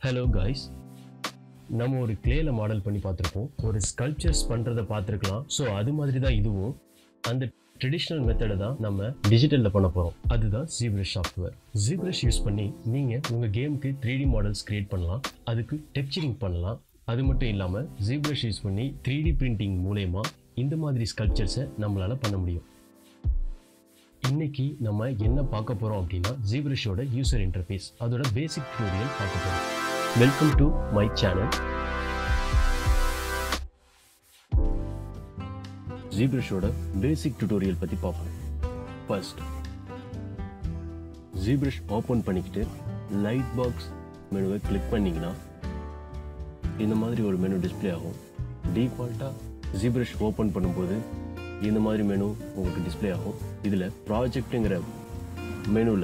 hello guys நம்ம ஒரு கிளேல model பண்ணி பார்த்துருப்போம் ஒரு ஸ்கல்ப்சர்ஸ் பண்ணுறதை பார்த்துருக்கலாம் ஸோ அது மாதிரி தான் இதுவும் அந்த ட்ரெடிஷ்னல் மெத்தடை தான் நம்ம டிஜிட்டலில் பண்ண போகிறோம் அதுதான் ஜீப்ரஷ் சாஃப்ட்வேர் ஜீப்ரஷ் யூஸ் பண்ணி நீங்கள் உங்கள் கேமுக்கு த்ரீ டி மாடல்ஸ் கிரியேட் பண்ணலாம் அதுக்கு டெக்சரிங் பண்ணலாம் அது மட்டும் இல்லாமல் ஜீப்ரஷ் யூஸ் பண்ணி த்ரீ டி பிரிண்டிங் மூலயமா இந்த மாதிரி ஸ்கல்ப்சர்ஸை நம்மளால் பண்ண முடியும் இன்னைக்கு நம்ம என்ன பார்க்க போறோம் அப்படின்னா ஜீப்ரஷோட யூசர் இன்டர்ஃபேஸ் அதோட பேசிக் டியூட்டோரியல் பார்க்க போறோம் வெல்கம் டு மை சேனல் ஜீப்ரஷோட பேசிக் டியூட்டோரியல் பத்தி பார்ப்போம் ஃபர்ஸ்ட் ஜீப்ரஷ் ஓப்பன் பண்ணிக்கிட்டு லைட் பாக்ஸ் மெனுவை கிளிக் பண்ணீங்கன்னா இந்த மாதிரி ஒரு மெனு டிஸ்ப்ளே ஆகும் டிஃபால்ட்டாக ஜீப்ரஷ் ஓப்பன் பண்ணும்போது இந்த மாதிரி மெனு உங்களுக்கு டிஸ்ப்ளே ஆகும் இதில் ப்ராஜெக்ட்டுங்கிற மெனுவில்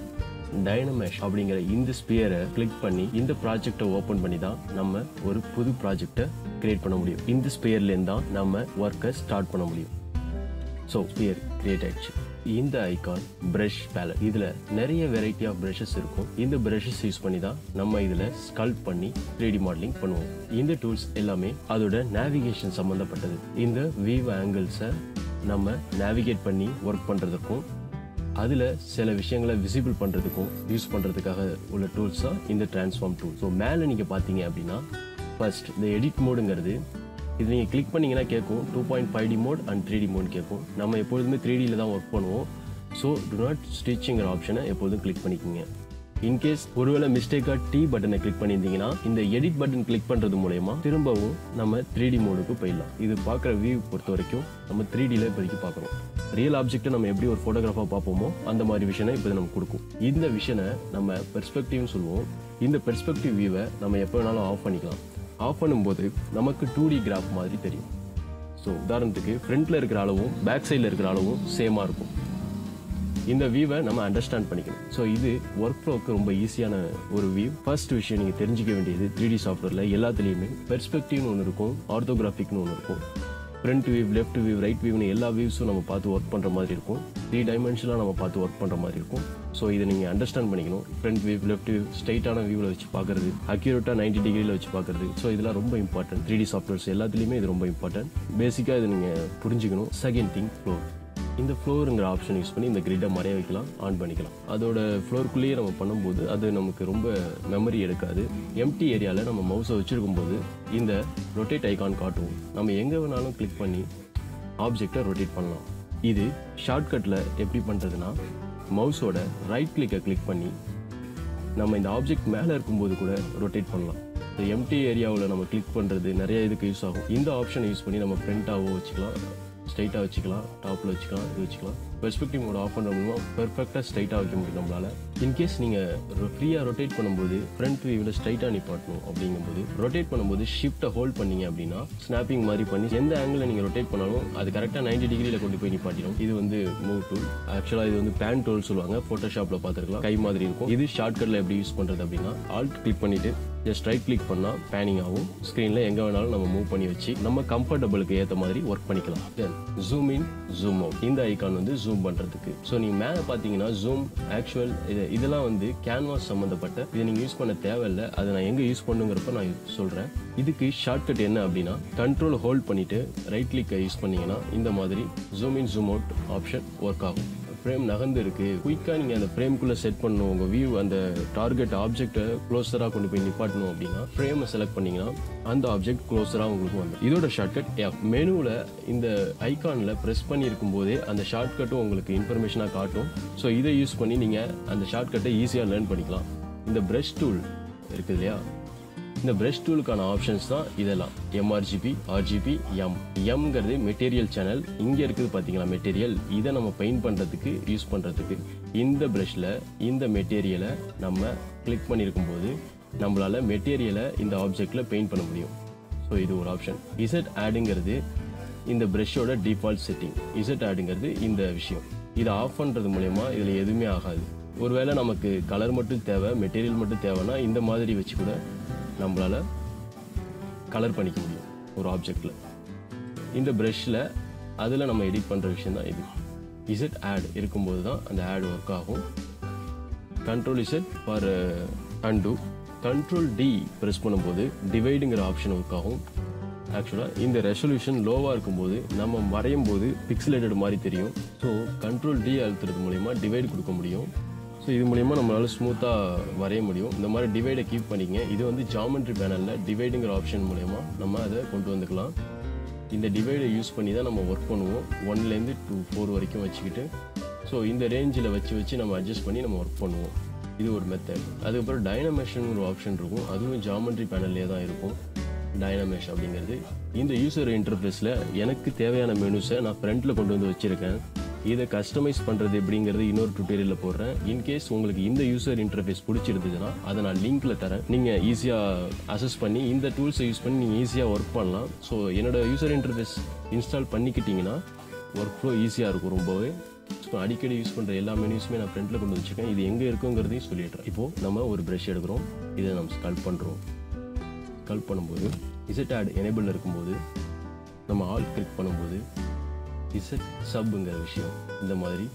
டைனமேஷ் அப்படிங்கிற இந்த ஸ்பியரை கிளிக் பண்ணி இந்த ப்ராஜெக்டை ஓப்பன் பண்ணி தான் நம்ம ஒரு புது ப்ராஜெக்டை கிரியேட் பண்ண முடியும் இந்த ஸ்பியர்லேருந்து தான் நம்ம ஒர்க்கை ஸ்டார்ட் பண்ண முடியும் ஸோ ஸ்பியர் கிரியேட் ஆயிடுச்சு இந்த ஐகான் பிரஷ் பேலட் இதில் நிறைய வெரைட்டி ஆஃப் ப்ரஷஸ் இருக்கும் இந்த ப்ரஷஸ் யூஸ் பண்ணி தான் நம்ம இதில் ஸ்கல்ப் பண்ணி 3D மாடலிங் பண்ணுவோம் இந்த டூல்ஸ் எல்லாமே அதோட நேவிகேஷன் சம்மந்தப்பட்டது இந்த வியூ ஆங்கிள்ஸை நம்ம நேவிகேட் பண்ணி ஒர்க் பண்ணுறதுக்கும் அதில் சில விஷயங்களை விசிபிள் பண்ணுறதுக்கும் யூஸ் பண்ணுறதுக்காக உள்ள டூல்ஸ் தான் இந்த டிரான்ஸ்ஃபார்ம் டூல் ஸோ மேலே நீங்கள் பார்த்தீங்க அப்படின்னா ஃபர்ஸ்ட் இந்த எடிட் மோடுங்கிறது இது நீங்கள் கிளிக் பண்ணீங்கன்னா கேட்கும் two point five D mode and three D mode கேட்கும் நம்ம எப்பொழுதுமே த்ரீ டியில் தான் ஒர்க் பண்ணுவோம் ஸோ டு நாட் ஸ்டிச்சிங்கிற ஆப்ஷனை எப்பொழுதும் கிளிக் பண்ணிக்கோங்க இன்கேஸ் ஒருவேளை மிஸ்டேக்காக டி பட்டனை கிளிக் பண்ணியிருந்தீங்கன்னா இந்த எடிட் பட்டன் கிளிக் பண்ணுறது மூலயமா திரும்பவும் நம்ம த்ரீ டி மோடுக்கு போயிடலாம் இது பார்க்குற வியூ பொறுத்த வரைக்கும் நம்ம த்ரீ டியில் இப்போதைக்கு பார்க்குறோம் ரியல் ஆப்ஜெக்ட்டை நம்ம எப்படி ஒரு ஃபோட்டோகிராஃபாக பார்ப்போமோ அந்த மாதிரி விஷனை இப்போ இது நமக்கு கொடுக்கும் இந்த விஷனை நம்ம பெர்ஸ்பெக்டிவ்னு சொல்லுவோம் இந்த பெர்ஸ்பெக்டிவ் வியூவை நம்ம எப்போ வேணாலும் ஆஃப் பண்ணிக்கலாம் ஆஃப் பண்ணும்போது நமக்கு டூ டி கிராஃப் மாதிரி தெரியும் ஸோ உதாரணத்துக்கு ஃப்ரண்ட்டில் இருக்கிற அளவும் பேக் சைடில் இருக்கிற அளவும் சேமாக இருக்கும் இந்த வியூவை நம்ம அண்டர்ஸ்டாண்ட் பண்ணிக்கணும் ஸோ இது ஒர்க் ஃப்ளோக்கு ரொம்ப ஈஸியான ஒரு வியூ ஃபர்ஸ்ட் விஷயம் நீங்கள் தெரிஞ்சிக்க வேண்டியது த்ரீ டி சாஃப்ட்வேரில் எல்லாத்துலேயுமே பெர்ஸ்பெக்டிவ்னு ஒன்று இருக்கும் ஆர்த்தோகிராஃபிக்னு ஒன்று இருக்கும் front view left view right வியூன்னு எல்லா வியூஸும் நம்ம பார்த்து ஒர்க் பண்ணுற மாதிரி இருக்கும் த்ரீ டைமென்ஷனாக நம்ம பார்த்து ஒர்க் பண்ணுற மாதிரி இருக்கும் ஸோ இதை நீங்கள் அண்டர்ஸ்டாண்ட் பண்ணிக்கணும் ஃப்ரண்ட் வியூ லெஃப்ட் வியூ ஸ்ட்ரைட்டான வியூவில் வச்சு பார்க்குறது அக்யூரேட்டாக நைன்டி டிகிரியில் வச்சு பார்க்குறது ஸோ இதெல்லாம் ரொம்ப இம்பார்ட்டன்ட் த்ரீ டி சாஃப்ட்வேர்ஸ் எல்லாத்துலேயுமே இது ரொம்ப இம்பார்ட்டன்ட் பேசிக்காக இதை நீங்கள் புரிஞ்சுக்கணும் செகண்ட் திங் ஃப்ளோர் இந்த ஃப்ளோருங்கிற ஆப்ஷன் யூஸ் பண்ணி இந்த கிரிட்டை மறைய வைக்கலாம் ஆன் பண்ணிக்கலாம் அதோட ஃப்ளோருக்குள்ளேயே நம்ம பண்ணும்போது அது நமக்கு ரொம்ப மெமரி எடுக்காது எம்டி ஏரியாவில் நம்ம மவுஸை வச்சுருக்கும் போது இந்த ரொட்டேட் ஐகான் காட்டுவோம் நம்ம எங்கே வேணாலும் கிளிக் பண்ணி ஆப்ஜெக்டை ரொட்டேட் பண்ணலாம் இது ஷார்ட்கட்டில் எப்படி பண்ணுறதுன்னா மவுஸோட ரைட் கிளிக்கை கிளிக் பண்ணி நம்ம இந்த ஆப்ஜெக்ட் மேலே இருக்கும்போது கூட ரொட்டேட் பண்ணலாம் இந்த எம்டி ஏரியாவில் நம்ம கிளிக் பண்ணுறது நிறைய இதுக்கு யூஸ் ஆகும் இந்த ஆப்ஷனை யூஸ் பண்ணி நம்ம ஃப்ரண்ட்டாகவும் வச்சுக்கலாம் ஸ்ட்ரைட்டாக வச்சுக்கலாம் டாப்பில் வச்சுக்கலாம் இது வச்சுக்கலாம் பெர்ஸ்பெக்டிவ் மோட் ஆஃப் பண்ணுற மூலமாக பெர்ஃபெக்டாக ஸ்ட்ரைட்டாக வைக்க முடியும் நம்மளால் இன்கேஸ் நீங்கள் ஃப்ரீயாக ரொட்டேட் பண்ணும்போது ஃப்ரண்ட் வியூவில் ஸ்ட்ரைட்டாக நிப்பாட்டணும் அப்படிங்கும்போது ரொட்டேட் பண்ணும்போது ஷிஃப்ட்டை ஹோல்ட் பண்ணீங்க அப்படின்னா ஸ்னாப்பிங் மாதிரி பண்ணி எந்த ஆங்கிளில் நீங்கள் ரொட்டேட் பண்ணாலும் அது கரெக்டாக 90 டிகிரியில் கொண்டு போய் நிப்பாட்டிடும் இது வந்து மூவ் டூல் ஆக்சுவலாக இது வந்து பேன் டூல் சொல்லுவாங்க ஃபோட்டோஷாப்பில் பார்த்துருக்கலாம் கை மாதிரி இருக்கும் இது ஷார்ட்கட்டில் எப்படி யூஸ் பண்ணுறது அப்படின்னா ஆல்ட் கிளிக் பண்ணிட்டு ஜஸ்ட் ரைட் கிளிக் பண்ணால் பேனிங் ஆகும் ஸ்க்ரீனில் எங்கே வேணாலும் நம்ம மூவ் பண்ணி வச்சு நம்ம கம்ஃபர்டபுளுக்கு ஏற்ற மாதிரி ஒர்க் பண்ணிக்கலாம் then zoom in zoom out இந்த ஐகான் வந்து ஜூம் பண்ணுறதுக்கு ஸோ நீங்கள் மேலே பார்த்தீங்கன்னா ஜூம் ஆக்சுவல் இது இதெல்லாம் வந்து கேன்வாஸ் சம்மந்தப்பட்ட இதை நீங்கள் யூஸ் பண்ண தேவையில்லை அதை நான் எங்கே யூஸ் பண்ணுங்கிறப்ப நான் சொல்கிறேன் இதுக்கு ஷார்ட்கட் என்ன அப்படின்னா கண்ட்ரோல் ஹோல்ட் பண்ணிவிட்டு ரைட் கிளிக்கை யூஸ் பண்ணீங்கன்னா இந்த மாதிரி zoom in zoom out option work ஆகும் ஃப்ரேம் நகர்ந்து இருக்கு குயிக்காக நீங்கள் அந்த ஃப்ரேம்குள்ளே செட் பண்ணணும் உங்கள் வியூ அந்த டார்கெட் ஆப்ஜெக்ட்டை க்ளோஸராக கொண்டு போய் நிப்பாட்டணும் அப்படின்னா ஃப்ரேமை செலக்ட் பண்ணீங்கன்னா அந்த ஆப்ஜெக்ட் க்ளோஸராக உங்களுக்கு வந்து இதோட ஷார்ட்கட் எஃப் மெனுவில் இந்த ஐகானில் ப்ரெஸ் பண்ணி இருக்கும்போதே அந்த ஷார்ட்கட்டும் உங்களுக்கு இன்ஃபர்மேஷனாக காட்டும் ஸோ இதை யூஸ் பண்ணி நீங்கள் அந்த ஷார்ட்கட்டை ஈஸியாக லேர்ன் பண்ணிக்கலாம் இந்த ப்ரஷ் டூல் இருக்குது இல்லையா இந்த பிரஷ் டூலுக்கான ஆப்ஷன்ஸ் தான் இதெல்லாம் எம்ஆர்ஜிபி ஆர்ஜிபி எம் எம்ங்கிறது மெட்டீரியல் சேனல் இங்கே இருக்குது பார்த்தீங்களா மெட்டீரியல் இதை நம்ம பெயிண்ட் பண்ணுறதுக்கு யூஸ் பண்ணுறதுக்கு இந்த ப்ரஷில் இந்த மெட்டீரியலை நம்ம கிளிக் பண்ணியிருக்கும் போது நம்மளால் மெட்டீரியலை இந்த ஆப்ஜெக்டில் பெயிண்ட் பண்ண முடியும் ஸோ இது ஒரு ஆப்ஷன் இசட் ஆடுங்கிறது இந்த ப்ரஷோட டிஃபால்ட் செட்டிங் இசட் ஆடுங்கிறது இந்த விஷயம் இதை ஆஃப் பண்ணுறது மூலயமா இதில் எதுவுமே ஆகாது ஒருவேளை நமக்கு கலர் மட்டும் தேவை மெட்டீரியல் மட்டும் தேவைன்னா இந்த மாதிரி வச்சு கூட நம்மளால் கலர் பண்ணிக்க முடியும் ஒரு ஆப்ஜெக்டில் இந்த ப்ரஷில் அதில் நம்ம எடிட் பண்ணுற விஷயம் தான் இது இசட் ஆட் இருக்கும்போது தான் அந்த ஆட் ஒர்க் ஆகும் control Z for and control D press பண்ணும்போது டிவைடுங்கிற ஆப்ஷன் ஒர்க் ஆகும் ஆக்சுவலாக இந்த ரெசல்யூஷன் லோவாக இருக்கும்போது நம்ம வரையும் போது பிக்சலேட்டட் மாதிரி தெரியும் ஸோ கண்ட்ரோல் டி அழுத்துறது மூலயமா டிவைடு கொடுக்க முடியும் ஸோ இது மூலயமா நம்மளால ஸ்மூத்தாக வரைய முடியும் இந்த மாதிரி டிவைடை கீப் பண்ணிக்கங்க இது வந்து ஜாமெண்ட்ரி பேனலில் டிவைடுங்கிற ஆப்ஷன் மூலயமா நம்ம அதை கொண்டு வந்துக்கலாம் இந்த டிவைடை யூஸ் பண்ணி தான் நம்ம ஒர்க் பண்ணுவோம் ஒன்லேருந்து டூ ஃபோர் வரைக்கும் வச்சுக்கிட்டு ஸோ இந்த ரேஞ்சில் வச்சு வச்சு நம்ம அட்ஜஸ்ட் பண்ணி நம்ம ஒர்க் பண்ணுவோம் இது ஒரு மெத்தட் அதுக்கப்புறம் டைனமேஷன் ஒரு ஆப்ஷன் இருக்கும் அதுவும் ஜாமெண்ட்ரி பேனல்லே தான் இருக்கும் டைனமேஷ் அப்படிங்கிறது இந்த யூசர் இன்டர்ஃபேஸில் எனக்கு தேவையான மெனுஸை நான் ஃப்ரண்ட்டில் கொண்டு வந்து வச்சுருக்கேன் இதை கஸ்டமைஸ் பண்ணுறது எப்படிங்கிறது இன்னொரு டுட்டோரியலில் போடுறேன் இன்கேஸ் உங்களுக்கு இந்த யூசர் இன்டர்ஃபேஸ் பிடிச்சிருந்ததுன்னா அதை நான் லிங்க்கில் தரேன் நீங்கள் ஈஸியாக அசஸ் பண்ணி இந்த டூல்ஸை யூஸ் பண்ணி நீங்கள் ஈஸியாக ஒர்க் பண்ணலாம் ஸோ என்னோட யூசர் இன்டர்ஃபேஸ் இன்ஸ்டால் பண்ணிக்கிட்டிங்கன்னா ஒர்க் ஃப்ளோ ஈஸியாக இருக்கும் ரொம்பவே ஸோ அடிக்கடி யூஸ் பண்ணுற எல்லா மெனுஸுமே நான் ஃப்ரண்ட்டில் கொண்டு வச்சுருக்கேன் இது எங்கே இருக்குங்கிறதையும் சொல்லிடுறேன் இப்போது நம்ம ஒரு ப்ரஷ் எடுக்கிறோம் இதை நம்ம ஸ்கல்ப் பண்ணுறோம் ஸ்கல்ப் பண்ணும்போது இசட் ஆட் எனேபிள் இருக்கும்போது நம்ம ஆல் கிளிக் பண்ணும்போது இசட் சப்ங்கிற விஷயம் இந்த மாதிரி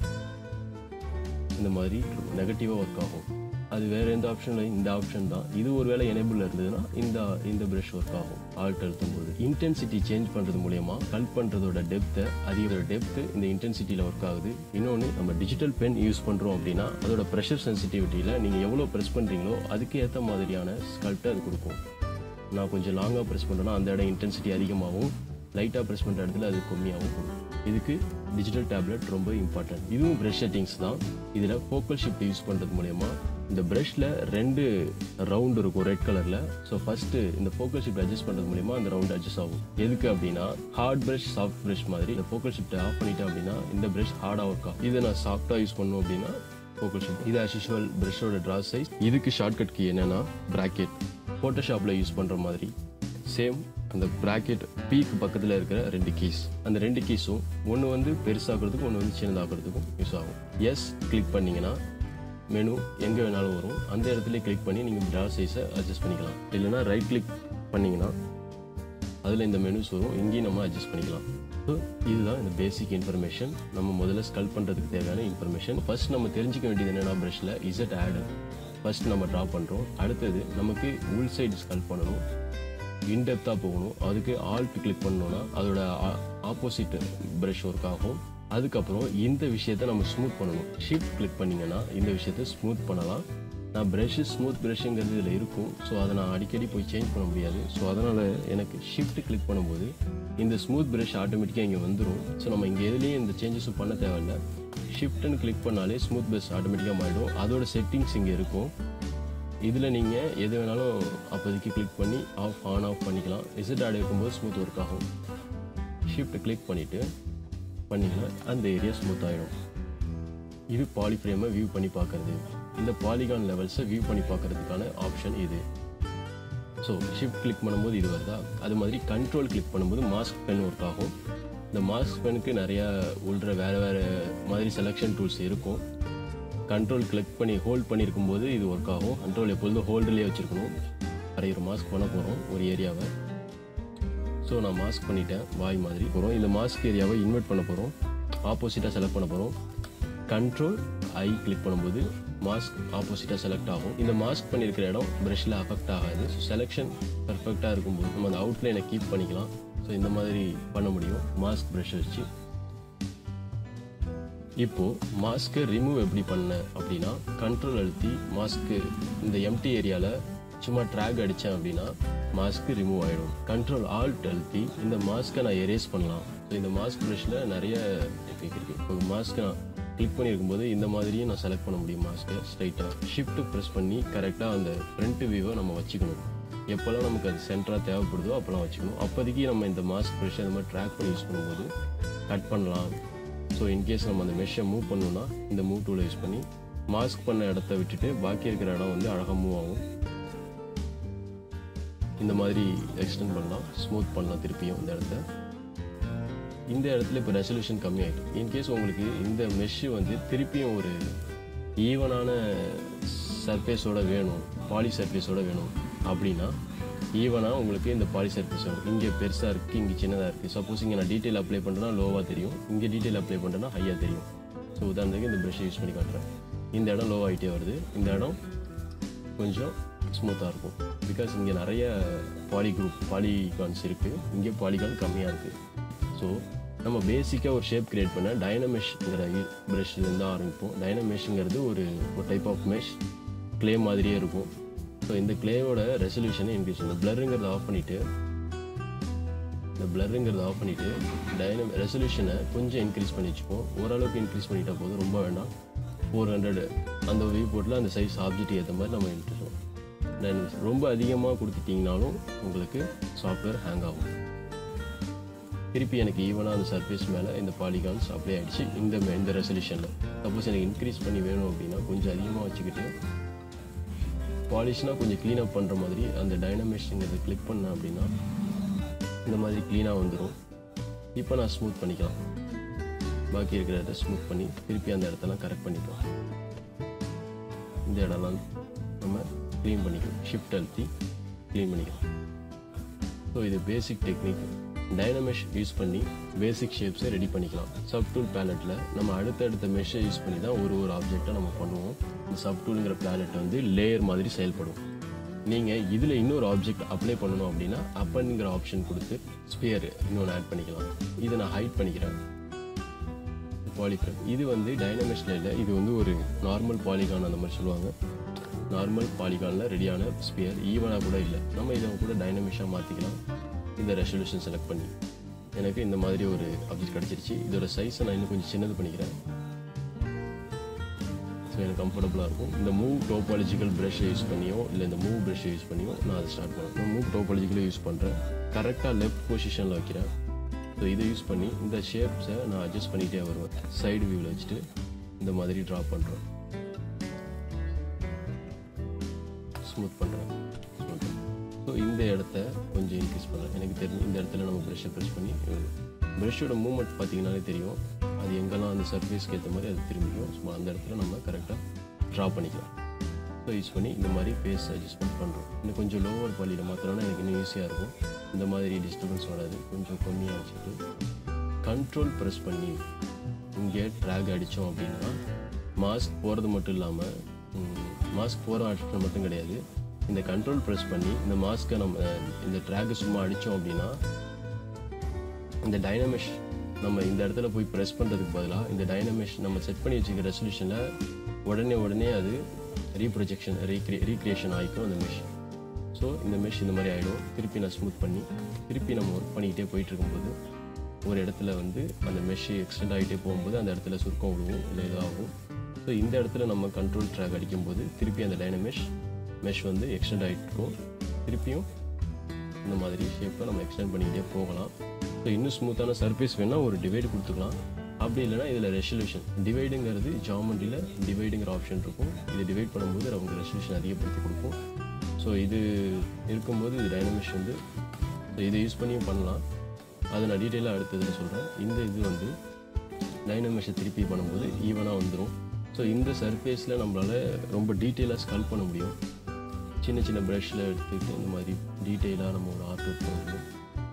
இந்த மாதிரி நெகட்டிவாக ஒர்க் ஆகும் அது வேற எந்த ஆப்ஷன்ல இந்த ஆப்ஷன் தான் இது ஒரு வேளை எனேபிள் இருந்ததுன்னா இந்த இந்த ப்ரஷ் ஒர்க் ஆகும் ஆல்ட் அழுத்தும் போது இன்டென்சிட்டி சேஞ்ச் பண்றது மூலயமா கல் பண்றதோட டெப்த்தை அதிக டெப்த் இந்த இன்டென்சிட்டியில் ஒர்க் ஆகுது இன்னொன்று நம்ம டிஜிட்டல் பென் யூஸ் பண்றோம் அப்படின்னா அதோட ப்ரெஷர் சென்சிட்டிவிட்டியில் நீங்க எவ்வளோ ப்ரெஸ் பண்றீங்களோ அதுக்கு ஏற்ற மாதிரியான ஸ்கல்ப்டை அது கொடுக்கும் நான் கொஞ்சம் லாங்காக ப்ரெஸ் பண்ணுறேன்னா அந்த இடம் இன்டென்சிட்டி அதிகமாகவும் லைட்டாக ப்ரெஸ் பண்ணுற இடத்துல அது கம்மியாகவும் கொடுக்கும் இதுக்கு டிஜிட்டல் டேப்லெட் ரொம்ப இம்பார்ட்டன்ட் இதுவும் ப்ரஷ் செட்டிங்ஸ் தான் இதில் ஃபோக்கல் ஷிஃப்ட் யூஸ் பண்ணுறது மூலயமா இந்த ப்ரஷ்ல ரெண்டு ரவுண்ட் இருக்கும் ரெட் கலரில் ஸோ ஃபஸ்ட்டு இந்த ஃபோக்கல் ஷிஃப்ட் அட்ஜஸ்ட் பண்ணுறது மூலயமா அந்த ரவுண்ட் அட்ஜஸ்ட் ஆகும் எதுக்கு அப்படின்னா ஹார்ட் ப்ரஷ் சாஃப்ட் ப்ரஷ் மாதிரி இந்த ஃபோக்கல் ஷிஃப்ட்டை ஆஃப் பண்ணிட்டேன் அப்படின்னா இந்த ப்ரஷ் ஹார்டாக ஒர்க் ஆகும் இதை நான் சாஃப்டாக யூஸ் பண்ணணும் அப்படின்னா ஃபோக்கல் ஷிஃப்ட் இது as usual ப்ரஷோட ட்ரா சைஸ் இதுக்கு ஷார்ட்கட் கீ என்னன்னா ப்ராக்கெட் ஃபோட்டோஷாப்பில் யூஸ் பண்ணுற மாதிரி சேம் அந்த ப்ராக்கெட் பீக் பக்கத்தில் இருக்கிற ரெண்டு கீஸ் அந்த ரெண்டு கீஸும் ஒன்று வந்து பெருசாகிறதுக்கும் ஒன்று வந்து சின்னதாகிறதுக்கும் யூஸ் ஆகும் எஸ் கிளிக் பண்ணீங்கன்னா மெனு எங்கே வேணாலும் வரும் அந்த இடத்துல கிளிக் பண்ணி நீங்கள் ட்ரா சைஸை அட்ஜஸ்ட் பண்ணிக்கலாம் இல்லைன்னா ரைட் கிளிக் பண்ணிங்கன்னா அதில் இந்த மெனுஸ் வரும் இங்கேயும் நம்ம அட்ஜஸ்ட் பண்ணிக்கலாம் ஸோ இதுதான் இந்த பேசிக் இன்ஃபர்மேஷன் நம்ம முதல்ல ஸ்கல் பண்ணுறதுக்கு தேவையான இன்ஃபர்மேஷன் ஃபர்ஸ்ட் நம்ம தெரிஞ்சுக்க வேண்டியது என்னென்னா ப்ரஷில் இசட் ஆடு ஃபர்ஸ்ட் நம்ம ட்ரா பண்ணுறோம் அடுத்தது நமக்கு உள் சைடு ஸ்கல் பண்ணணும் இன்டெப்த்தாக போகணும் அதுக்கு ஆல்ட் கிளிக் பண்ணோன்னா அதோட ஆப்போசிட் ப்ரஷ் ஒர்க் ஆகும் அதுக்கப்புறம் இந்த விஷயத்தை நம்ம ஸ்மூத் பண்ணணும் ஷிஃப்ட் கிளிக் பண்ணிங்கன்னா இந்த விஷயத்தை ஸ்மூத் பண்ணலாம் நான் ப்ரஷ்ஷு ஸ்மூத் ப்ரஷ்ஷுங்கிறது இதில் இருக்கும் ஸோ அதை நான் அடிக்கடி போய் சேஞ்ச் பண்ண முடியாது ஸோ அதனால் எனக்கு ஷிஃப்ட் கிளிக் பண்ணும்போது இந்த ஸ்மூத் ப்ரஷ் ஆட்டோமேட்டிக்காக இங்கே வந்துடும் ஸோ நம்ம இங்கே எதுலேயும் இந்த சேஞ்சஸும் பண்ண தேவையில்ல ஷிஃப்ட்னு கிளிக் பண்ணாலே ஸ்மூத் ப்ரஷ் ஆட்டோமேட்டிக்காக மாறிடும் அதோட செட்டிங்ஸ் இங்கே இருக்கும் இதில் நீங்கள் எது வேணாலும் அப்போதைக்கு கிளிக் பண்ணி ஆஃப் ஆன் ஆஃப் பண்ணிக்கலாம் இசட் ஆட் இருக்கும்போது ஸ்மூத் ஒர்க் ஆகும் ஷிஃப்ட் கிளிக் பண்ணிவிட்டு பண்ணிங்கன்னா அந்த ஏரியா ஸ்மூத் ஆகிடும் இது பாலிஃப்ரேமை வியூ பண்ணி பார்க்கறது இந்த பாலிகான் லெவல்ஸை வியூ பண்ணி பார்க்கறதுக்கான ஆப்ஷன் இது ஸோ ஷிஃப்ட் கிளிக் பண்ணும்போது இது வருதா அது மாதிரி கண்ட்ரோல் கிளிக் பண்ணும்போது மாஸ்க் பென் ஒர்க் ஆகும் இந்த மாஸ்க் பெனுக்கு நிறையா உள்ள வேறு வேறு மாதிரி செலெக்ஷன் டூல்ஸ் இருக்கும் கண்ட்ரோல் கிளிக் பண்ணி ஹோல்ட் பண்ணியிருக்கும் போது இது ஒர்க் ஆகும் கண்ட்ரோல் எப்பொழுதும் ஹோல்டுலேயே வச்சுருக்கணும் வரைகிற மாஸ்க் பண்ண போகிறோம் ஒரு ஏரியாவை ஸோ நான் மாஸ்க் பண்ணிட்டேன் வாய் மாதிரி போகிறோம் இந்த மாஸ்க் ஏரியாவை இன்வெர்ட் பண்ண போகிறோம் ஆப்போசிட்டாக செலக்ட் பண்ண போகிறோம் கண்ட்ரோல் ஐ கிளிக் பண்ணும்போது மாஸ்க் ஆப்போசிட்டாக செலக்ட் ஆகும் இந்த மாஸ்க் பண்ணியிருக்கிற இடம் ப்ரஷில் அஃபெக்ட் ஆகாது ஸோ செலெக்ஷன் பர்ஃபெக்டாக இருக்கும்போது நம்ம அந்த அவுட்லைனை கீப் பண்ணிக்கலாம் ஸோ இந்த மாதிரி பண்ண முடியும் மாஸ்க் ப்ரஷ் வச்சு இப்போ மாஸ்க்கை ரிமூவ் எப்படி பண்ண அப்படின்னா கண்ட்ரோல் அழுத்தி மாஸ்க்கு இந்த எம்டி ஏரியாவில் சும்மா ட்ராக் அடித்தேன் அப்படின்னா மாஸ்க்கு ரிமூவ் ஆகிடும் கண்ட்ரோல் ஆல்ட் அழுத்தி இந்த மாஸ்க்கை நான் எரேஸ் பண்ணலாம் ஸோ இந்த மாஸ்க் ப்ரஷில் நிறைய டெக்னிக் இருக்குது இப்போ மாஸ்க்கை நான் கிளிக் பண்ணியிருக்கும்போது இந்த மாதிரியும் நான் செலக்ட் பண்ண முடியும் மாஸ்க்கை ஸ்ட்ரைட்டாக ஷிஃப்ட் ப்ரெஸ் பண்ணி கரெக்டாக அந்த ஃப்ரண்ட் வியூவை நம்ம வச்சுக்கணும் எப்போல்லாம் நமக்கு அது சென்டராக தேவைப்படுதோ அப்போல்லாம் வச்சுக்கணும் அப்போதைக்கு நம்ம இந்த மாஸ்க் ப்ரெஷ் அந்த மாதிரி ட்ராக் பண்ணி யூஸ் பண்ணும்போது கட் பண்ணலாம் ஸோ இன்கேஸ் நம்ம அந்த மெஷ்ஷை மூவ் பண்ணணும்னா இந்த மூவ் டூலை யூஸ் பண்ணி மாஸ்க் பண்ண இடத்த விட்டுட்டு பாக்கி இருக்கிற இடம் வந்து அழகாக மூவ் ஆகும் இந்த மாதிரி எக்ஸ்டெண்ட் பண்ணலாம் ஸ்மூத் பண்ணலாம் திருப்பியும் இந்த இடத்த இந்த இடத்துல இப்போ ரெசல்யூஷன் கம்மியாயிட்டு இன்கேஸ் உங்களுக்கு இந்த மெஷ்ஷு வந்து திருப்பியும் ஒரு ஈவனான சர்ஃபேஸோட வேணும் பாலி சர்ஃபேஸோட வேணும் அப்படின்னா ஈவனாக உங்களுக்கு இந்த பாலி சர்ஃபேஸ் வேணும் இங்கே பெருசாக இருக்குது இங்கே சின்னதாக இருக்குது சப்போஸ் இங்கே நான் டீட்டெயில் அப்ளை பண்ணுறேன்னா லோவாக தெரியும் இங்கே டீட்டெயில் அப்ளை பண்ணுறேன்னா ஹையாக தெரியும் ஸோ உதாரணத்துக்கு இந்த ப்ரஷ்ஷை யூஸ் பண்ணி காட்டுறேன் இந்த இடம் லோ ஆகிட்டே வருது இந்த இடம் கொஞ்சம் ஸ்மூத்தாக இருக்கும் பிகாஸ் இங்கே நிறைய பாலி குரூப் பாலிகான்ஸ் இருக்குது இங்கே பாலிகான் கம்மியாக இருக்குது ஸோ நம்ம பேசிக்காக ஒரு ஷேப் கிரியேட் பண்ண டைனமெஷ்ங்கிற ப்ரஷ்லேருந்து தான் ஆரம்பிப்போம் டைனமெஷ்ங்கிறது ஒரு ஒரு டைப் ஆஃப் மெஷ் க்ளே மாதிரியே இருக்கும் ஸோ இந்த க்ளேவோட ரெசல்யூஷனை இன்க்ரீஸ் பண்ணும் பிளருங்கிறத ஆஃப் பண்ணிவிட்டு இந்த பிளருங்கிறத ஆஃப் பண்ணிவிட்டு டைன ரெசல்யூஷனை கொஞ்சம் இன்க்ரீஸ் பண்ணி வச்சுப்போம் ஓரளவுக்கு இன்க்ரீஸ் பண்ணிட்டா போதும் ரொம்ப வேண்டாம் ஃபோர் ஹண்ட்ரட் அந்த வியூ போட்டில் அந்த சைஸ் ஆப்ஜெக்ட் ஏற்ற மாதிரி நம்ம இன்ட்ரெஸ்ட் தென் ரொம்ப அதிகமாக கொடுத்துட்டிங்கனாலும் உங்களுக்கு சாஃப்ட்வேர் ஹேங் ஆகும் திருப்பி எனக்கு ஈவனாக அந்த சர்ஃபேஸ் மேலே இந்த பாலிகான்ஸ் அப்ளை ஆகிடுச்சு இந்த இந்த ரெசல்யூஷனில் சப்போஸ் எனக்கு இன்க்ரீஸ் பண்ணி வேணும் அப்படின்னா கொஞ்சம் அதிகமாக வச்சுக்கிட்டு பாலிஷ்னால் கொஞ்சம் க்ளீனப் பண்ணுற மாதிரி அந்த டைனமேஷங்கிறத கிளிக் பண்ணேன் அப்படின்னா இந்த மாதிரி க்ளீனாக வந்துடும் இப்போ நான் ஸ்மூத் பண்ணிக்கலாம் பாக்கி இருக்கிறத ஸ்மூத் பண்ணி திருப்பி அந்த இடத்தெல்லாம் கரெக்ட் பண்ணிக்கலாம் இந்த இடம்லாம் நம்ம க்ளீன் பண்ணிக்கலாம் ஷிஃப்ட் அழுத்தி க்ளீன் பண்ணிக்கலாம் ஸோ இது பேசிக் டெக்னிக் டைனமெஷ் யூஸ் பண்ணி பேசிக் ஷேப்ஸை ரெடி பண்ணிக்கலாம் சப்டூல் பேலட்டில் நம்ம அடுத்தடுத்த மெஷ்ஷை யூஸ் பண்ணி தான் ஒரு ஒரு ஆப்ஜெக்டை நம்ம பண்ணுவோம் இந்த சப்டூலுங்கிற பேலட் வந்து லேயர் மாதிரி செயல்படும் நீங்கள் இதில் இன்னொரு ஆப்ஜெக்ட் அப்ளை பண்ணணும் அப்படின்னா அப்பன்ங்கிற ஆப்ஷன் கொடுத்து ஸ்பியர் இன்னொன்று ஆட் பண்ணிக்கலாம் இதை நான் ஹைட் பண்ணிக்கிறேன் பாலிகன் இது வந்து டைனமெஷில் இல்லை இது வந்து ஒரு நார்மல் பாலிகான் அந்த மாதிரி சொல்லுவாங்க நார்மல் பாலிகானில் ரெடியான ஸ்பியர் ஈவனாக கூட இல்லை நம்ம இதை கூட டைனமிஷாக மாற்றிக்கலாம் இந்த ரெசல்யூஷன் செலக்ட் பண்ணி எனக்கு இந்த மாதிரி ஒரு ஆப்ஜெக்ட் கிடச்சிருச்சு இதோட சைஸை நான் இன்னும் கொஞ்சம் சின்னது பண்ணிக்கிறேன் ஸோ எனக்கு கம்ஃபர்டபுளாக இருக்கும் இந்த மூவ் டோபாலஜிக்கல் ப்ரஷ்ஷை யூஸ் பண்ணியோ இல்லை இந்த மூவ் ப்ரஷ்ஷை யூஸ் பண்ணியோ நான் அதை ஸ்டார்ட் பண்ணுவேன் மூவ் டோபாலஜிக்கலை யூஸ் பண்ணுறேன் கரெக்டாக லெஃப்ட் பொசிஷனில் வைக்கிறேன் ஸோ இதை யூஸ் பண்ணி இந்த ஷேப்ஸை நான் அட்ஜஸ்ட் பண்ணிகிட்டே வருவேன் சைடு வியூவில் வச்சுட்டு இந்த மாதிரி ட்ரா பண்ணுறேன் ஸ்மூத் பண்ணுறேன் ஸோ இந்த இடத்த கொஞ்சம் இன்க்ரீஸ் பண்ணுறேன் எனக்கு தெரிஞ்சு இந்த இடத்துல நம்ம ப்ரெஷ்ஷை ப்ரெஷ் பண்ணி ப்ரெஷ்ஷோட மூவ்மெண்ட் பார்த்தீங்கன்னாலே தெரியும் அது எங்கெல்லாம் அந்த சர்ஃபேஸ்க்கு ஏற்ற மாதிரி அது திரும்பிக்கும் ஸோ அந்த இடத்துல நம்ம கரெக்டாக ட்ரா பண்ணிக்கலாம் ஸோ யூஸ் பண்ணி இந்த மாதிரி ஃபேஸ் அட்ஜஸ்ட்மெண்ட் பண்ணுறோம் இன்னும் கொஞ்சம் லோவர் பாலியில் மாத்திரம்னா எனக்கு இன்னும் ஈஸியாக இருக்கும் இந்த மாதிரி டிஸ்டர்பன்ஸ் வராது கொஞ்சம் கம்மியாக வச்சுட்டு கண்ட்ரோல் ப்ரெஸ் பண்ணி இங்கே ட்ராக் அடித்தோம் அப்படின்னா மாஸ்க் போகிறது மட்டும் இல்லாமல் மாஸ்க் போகிற ஆப்ஷன் மட்டும் கிடையாது இந்த கண்ட்ரோல் ப்ரெஸ் பண்ணி இந்த மாஸ்க்கை நம்ம இந்த ட்ராகை சும்மா அடித்தோம் அப்படின்னா இந்த டைனமெஷ் நம்ம இந்த இடத்துல போய் ப்ரெஸ் பண்ணுறதுக்கு பதிலாக இந்த டைனமெஷ் நம்ம செட் பண்ணி வச்சுக்கிற ரெசல்யூஷனில் உடனே உடனே அது ரீப்ரொஜெக்ஷன் ரீக்ரி ரீக்ரியேஷன் ஆகிக்கும் அந்த மெஷ் ஸோ இந்த மெஷ் இந்த மாதிரி ஆகிடும் திருப்பி நான் ஸ்மூத் பண்ணி திருப்பி நம்ம ஒர்க் பண்ணிக்கிட்டே போயிட்டு இருக்கும்போது ஒரு இடத்துல வந்து அந்த மெஷ் எக்ஸ்டெண்ட் ஆகிட்டே போகும்போது அந்த இடத்துல சுருக்கம் விழுவும் இல்லை இதாகும் ஸோ இந்த இடத்துல நம்ம கண்ட்ரோல் ட்ராக் அடிக்கும்போது திருப்பி அந்த டைனமெஷ் மெஷ் வந்து எக்ஸ்டெண்ட் ஆகிட்டு இருக்கும் திருப்பியும் இந்த மாதிரி ஷேப்பை நம்ம எக்ஸ்டெண்ட் பண்ணிக்கிட்டே போகலாம் ஸோ இன்னும் ஸ்மூத்தான சர்ஃபேஸ் வேணால் ஒரு டிவைடு கொடுத்துக்கலாம் அப்படி இல்லைனா இதில் ரெசல்யூஷன் டிவைடுங்கிறது ஜாமெண்ட்ரியில் டிவைடுங்கிற ஆப்ஷன் இருக்கும் இது டிவைட் பண்ணும்போது அவங்க ரெசல்யூஷன் அதிகப்படுத்தி கொடுக்கும் ஸோ இது இருக்கும்போது இது டைனமிஷ் வந்து ஸோ இதை யூஸ் பண்ணியும் பண்ணலாம் அதை நான் டீட்டெயிலாக அடுத்ததில் சொல்கிறேன் இந்த இது வந்து டைனமிஷை திருப்பி பண்ணும்போது ஈவனாக வந்துடும் ஸோ இந்த சர்ஃபேஸில் நம்மளால் ரொம்ப டீட்டெயிலாக ஸ்கல் பண்ண முடியும் சின்ன சின்ன ப்ரஷில் எடுத்துக்கிட்டு இந்த மாதிரி டீட்டெயிலாக நம்ம ஒரு ஆர்ட் ஒர்க் பண்ண முடியும்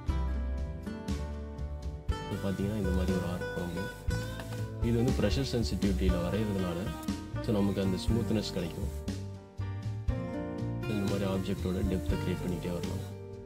இப்போ பார்த்தீங்கன்னா இந்த மாதிரி ஒரு ஆர்ட் பண்ண முடியும் இது வந்து ப்ரெஷர் சென்சிட்டிவிட்டியில் வரைகிறதுனால ஸோ நமக்கு அந்த ஸ்மூத்னஸ் கிடைக்கும் இந்த மாதிரி ஆப்ஜெக்டோட டெப்த்தை க்ரியேட் பண்ணிகிட்டே வரலாம்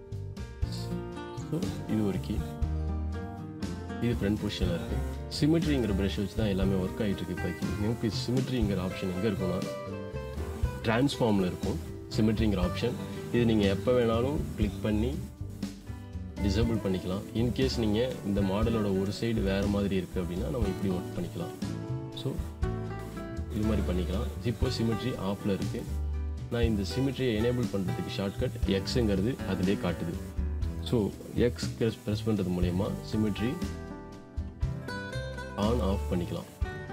ஸோ இது ஒரு கீ இது ஃப்ரண்ட் பொசிஷனில் இருக்குது சிமிட்ரிங்கிற ப்ரஷ் வச்சு தான் எல்லாமே ஒர்க் ஆகிட்டு இருக்கு இப்போக்கி நமக்கு சிமிட்ரிங்கிற ஆப்ஷன் எங்கே இருக்குன்னா டிரான்ஸ்ஃபார்மில் இருக்கும் சிமிட்ரிங்கிற ஆப்ஷன் இது நீங்கள் எப்போ வேணாலும் கிளிக் பண்ணி டிசேபிள் பண்ணிக்கலாம் இன்கேஸ் நீங்கள் இந்த மாடலோட ஒரு சைடு வேறு மாதிரி இருக்குது அப்படின்னா நம்ம இப்படி ஒர்க் பண்ணிக்கலாம் ஸோ இது மாதிரி பண்ணிக்கலாம் இப்போ சிமிட்ரி ஆஃபில் இருக்குது நான் இந்த சிமிட்ரியை எனேபிள் பண்ணுறதுக்கு ஷார்ட்கட் எக்ஸுங்கிறது அதிலே காட்டுது ஸோ எக்ஸ் ப்ரெஸ் ப்ரெஸ் பண்ணுறது மூலயமா சிமிட்ரி ஆன் ஆஃப் பண்ணிக்கலாம்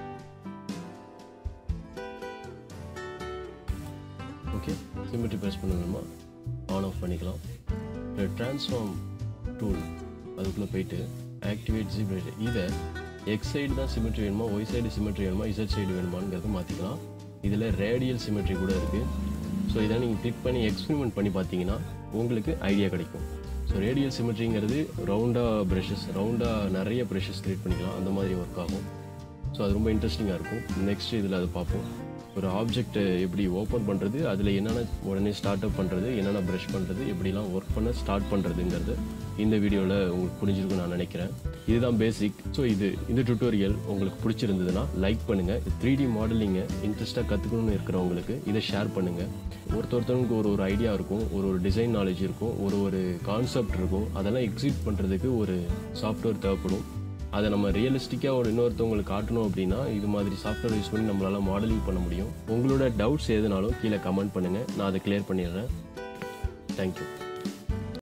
ஓகே சிமிட்ரி ப்ரெஸ் பண்ணணுமா ஆன் ஆஃப் பண்ணிக்கலாம் ட்ரான்ஸ்ஃபார்ம் டூல் அதுக்குள்ளே போயிட்டு ஆக்டிவேட் ஜிப்ரேட் இதை எக்ஸ் சைடு தான் சிமெட்ரி வேணுமா ஒய் சைடு சிமெட்ரி வேணுமா இசட் சைடு வேணுமாங்கிறத மாற்றிக்கலாம் இதில் ரேடியல் சிமெட்ரி கூட இருக்குது ஸோ இதை நீங்கள் கிளிக் பண்ணி எக்ஸ்பெரிமெண்ட் பண்ணி பார்த்தீங்கன்னா உங்களுக்கு ஐடியா கிடைக்கும் ஸோ ரேடியல் சிமெட்ரிங்கிறது ரவுண்டாக ப்ரஷஸ் ரவுண்டாக நிறைய ப்ரஷஸ் க்ரியேட் பண்ணிக்கலாம் அந்த மாதிரி ஒர்க் ஆகும் ஸோ அது ரொம்ப இன்ட்ரெஸ்டிங்காக இருக்கும் நெக்ஸ்ட் இதில் அதை பார்ப்போம் ஒரு ஆப்ஜெக்ட்டை எப்படி ஓப்பன் பண்ணுறது அதில் என்னென்ன உடனே ஸ்டார்ட் அப் பண்ணுறது என்னென்ன ப்ரஷ் பண்ணுறது எப்படிலாம் ஒர்க் பண்ண ஸ்டார்ட் பண்ணுறதுங்கிறது இந்த வீடியோவில் உங்களுக்கு புரிஞ்சிருக்கும் நான் நினைக்கிறேன் இதுதான் பேசிக் ஸோ இது இந்த டுட்டோரியல் உங்களுக்கு பிடிச்சிருந்ததுன்னா லைக் பண்ணுங்கள் த்ரீ டி மாடலிங்கை இன்ட்ரெஸ்ட்டாக கற்றுக்கணும்னு இருக்கிறவங்களுக்கு இதை ஷேர் பண்ணுங்கள் ஒருத்தொருத்தவங்களுக்கு ஒரு ஒரு ஐடியா இருக்கும் ஒரு ஒரு டிசைன் நாலேஜ் இருக்கும் ஒரு ஒரு கான்செப்ட் இருக்கும் அதெல்லாம் எக்ஸிக்யூட் பண்ணுறதுக்கு ஒரு சாஃப்ட்வேர் தேவைப்படும் அதை நம்ம ரியலிஸ்டிக்காக ஒரு இன்னொருத்தவங்களுக்கு காட்டணும் அப்படின்னா இது மாதிரி சாஃப்ட்வேர் யூஸ் பண்ணி நம்மளால் மாடலிங் பண்ண முடியும் உங்களோட டவுட்ஸ் எதுனாலும் கீழே கமெண்ட் பண்ணுங்கள் நான் அதை கிளியர் பண்ணிடுறேன் தேங்க்யூ